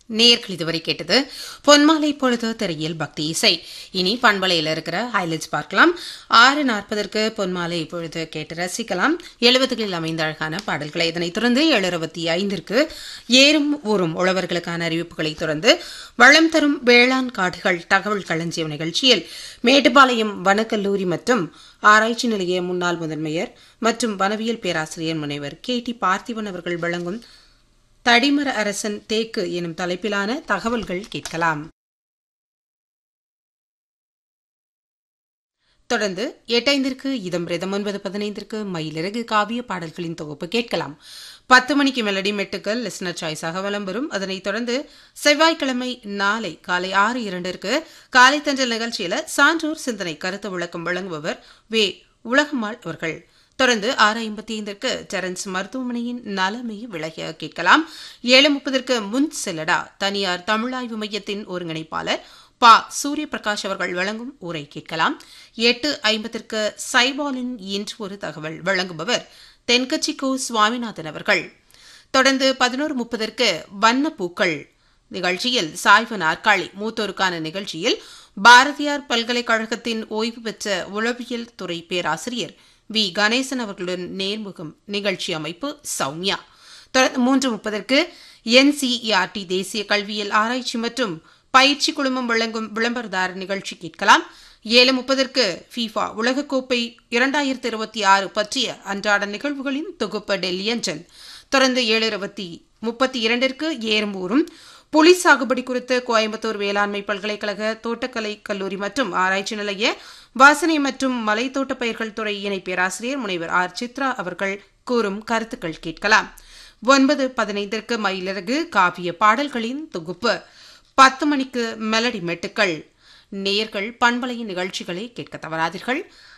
நேர்கள் இதுவரை கேட்டது பொன்மாலை பொழுது திரையில் பக்தி இசை இனி பண்பலையில் இருக்கிற ஹைலைட்ஸ் பார்க்கலாம் ஆறு நாற்பதற்கு பொன்மாலை பொழுது கேட்டு ரசிக்கலாம் எழுபதுகளில் அமைந்த அழகான பாடல்களை இதனைத் தொடர்ந்து ஏழு இருபத்தி ஐந்திற்கு ஏறும் ஊறும் உழவர்களுக்கான அறிவிப்புகளை தொடர்ந்து வளம் தரும் வேளாண் காடுகள் தகவல் களஞ்சியம் நிகழ்ச்சியில் மேட்டுப்பாளையம் வனக்கல்லூரி மற்றும் ஆராய்ச்சி நிலைய முன்னாள் முதன்மையர் மற்றும் வனவியல் பேராசிரியர் முனைவர் கே டி பார்த்திபன் அவர்கள் வழங்கும் தடிமர அரசன் தேக்கு எனும் தலைப்பிலான தகவல்கள் கேட்கலாம் தொடர்ந்து எட்டைந்திற்கு இதம் ரிதம் ஒன்பது பதினைந்திற்கு மயிலிறகு காவிய பாடல்களின் தொகுப்பு கேட்கலாம் பத்து மணிக்கு மெலடி மெட்டுக்கள் லிஸ்னர் சாய்ஸாக வலம் வரும் அதனைத் தொடர்ந்து செவ்வாய்க்கிழமை நாளை காலை ஆறு இரண்டிற்கு காலை தஞ்சல் நிகழ்ச்சியில சான்றோர் சிந்தனை கருத்து விளக்கம் வழங்குபவர் வே உலகம்மாள் அவர்கள் தொடர்ந்து ஆறு ஐம்பத்தி ஐந்திற்கு டெரன்ஸ் மருத்துவமனையின் நலமை விலகிய கேட்கலாம் ஏழு முப்பதற்கு முன் செல்லடா தனியார் தமிழாய்வு மையத்தின் ஒருங்கிணைப்பாளர் பா சூரிய பிரகாஷ் அவர்கள் வழங்கும் உரை கேட்கலாம் எட்டு ஐம்பத்திற்கு சைபாலின் இன்று ஒரு தகவல் வழங்குபவர் தென்கட்சி கோ சுவாமிநாதன் அவர்கள் தொடர்ந்து பதினோரு முப்பதற்கு வண்ண பூக்கள் நிகழ்ச்சியில் சாய்வு நாற்காலி மூத்தோருக்கான நிகழ்ச்சியில் பாரதியார் பல்கலைக்கழகத்தின் ஓய்வு பெற்ற உளவியல் துறை பேராசிரியர் வி கணேசன் அவர்களுடன் நேர்முகம் நிகழ்ச்சி அமைப்பு சௌமியா தொடர்ந்து மூன்று முப்பதற்கு என்சிஇஆர்டி தேசிய கல்வியல் ஆராய்ச்சி மற்றும் பயிற்சி குழுமம் வழங்கும் விளம்பரதார நிகழ்ச்சி கேட்கலாம் ஏழு முப்பதற்கு ஃபீஃபா உலகக்கோப்பை இரண்டாயிரத்தி இருபத்தி ஆறு பற்றிய அன்றாட நிகழ்வுகளின் தொகுப்பு டெல்லி அஞ்சல் தொடர்ந்து ஏழு இருபத்தி முப்பத்தி இரண்டிற்கு ஏறும்பூரும் புலி சாகுபடி குறித்து கோயம்புத்தூர் வேளாண்மை பல்கலைக்கழக தோட்டக்கலை கல்லூரி மற்றும் ஆராய்ச்சி நிலைய வாசனை மற்றும் மலைத்தோட்ட பயிர்கள் துறை இணை பேராசிரியர் முனைவர் ஆர் சித்ரா அவர்கள் கூறும் கருத்துக்கள் கேட்கலாம் ஒன்பது பதினைந்திற்கு மயிலிறகு காவிய பாடல்களின் தொகுப்பு பத்து மணிக்கு மெலடி மெட்டுக்கள் நேயர்கள் பண்பலையின் நிகழ்ச்சிகளை கேட்க தவறாதீர்கள்